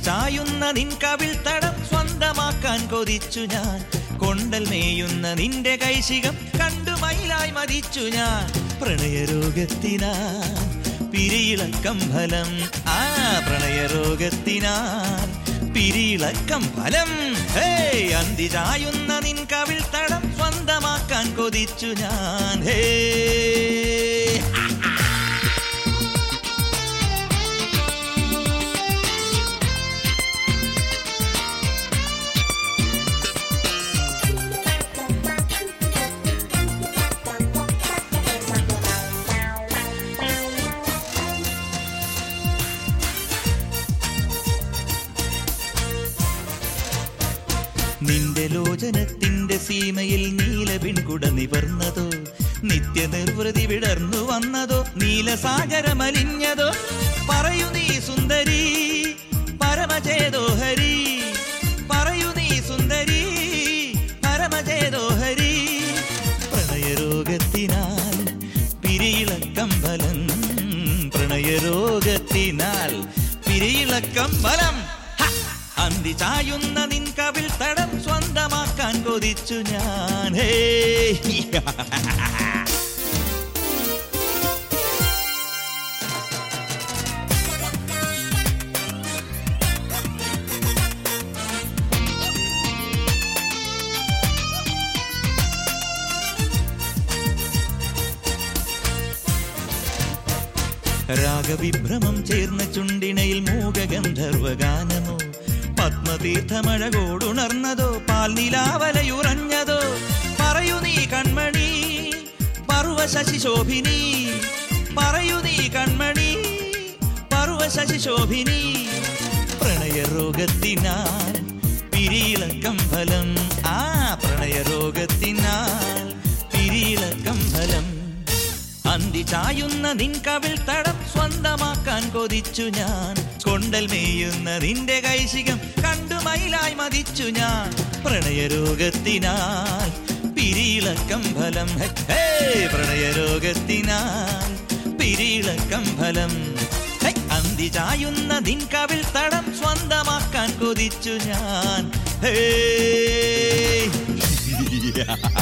ചായുന്ന നിൻ കവിൾ തടം സ്വന്തമാക്കാൻ കൊതിച്ചു ഞാൻ കൊണ്ടൽ മേയുന്ന നിന്റെ കൈശികം കണ്ടു മയിലായി മതിച്ചു ഞാൻ പ്രണയരോഗത്തിനാൽ പിരിയിളക്കം ഫലം ആ പ്രണയരോഗത്തിനാൽ പിരിയിളക്കം ഫലം ഹേ അന്തി ചായുന്ന നിൻ കവിൾ തടം സ്വന്തമാക്കാൻ കൊതിച്ചു ഞാൻ ഹേ നിന്റെ ലോചനത്തിന്റെ സീമയിൽ നീലപിൻകുട നിവർന്നതോ നിത്യനിർവൃതി വിടർന്നു വന്നതോ നീലസാഗരമലിഞ്ഞതോ പറയൂ നീ സുന്ദരി പരമചേതോഹരി പറയൂ നീ സുന്ദരി പരമചേതോഹരി പ്രണയരോഗത്തിനാൽ പിരിയിളക്കം ബലം പ്രണയരോഗത്തിനാൽ പിരിയിളക്കം ബലം ഹ! അന്തി ചായുന്ന നിൻ കവിൾ തടം സ്വന്തമാക്കാൻ കൊതിച്ചു ഞാൻ ഹേ രാഗവിഭ്രമം ചേർന്ന ചുണ്ടിണയിൽ മൂകഗന്ധർവഗാനമോ പത്മതീർത്ഥമഴകോടുണർന്നതോ പാൽനിലാവലയുറഞ്ഞതോ പറയൂ നീ കൺമണി പർവ ശശിശോഭിനി പറയൂ നീ കൺമണി പർവ ശശിശോഭിനി പ്രണയരോഗത്തിനാൽ പിരിയിളക്കം ഫലം ആ പ്രണയരോഗത്തിനാൽ പിരിയിളക്കം ഫലം അന്തി ചായുന്ന നിൻ കവിൾ തടം സ്വന്തമാക്കാൻ കൊതിച്ചു ഞാൻ കൊണ്ടൽ മേയുന്ന നിന്റെ കൈശികം കണ്ടു മയിലായി മതിച്ചു ഞാൻ പ്രണയരോഗത്തിനാൽ പിരിയിളക്കം ഫലം ഹേ പ്രണയരോഗത്തിനാൽ പിരിയിളക്കം ഫലം ഹൈ, അന്തി ചായുന്ന നിൻ കവിൾ തടം സ്വന്തമാക്കാൻ കൊതിച്ചു ഞാൻ ഹേ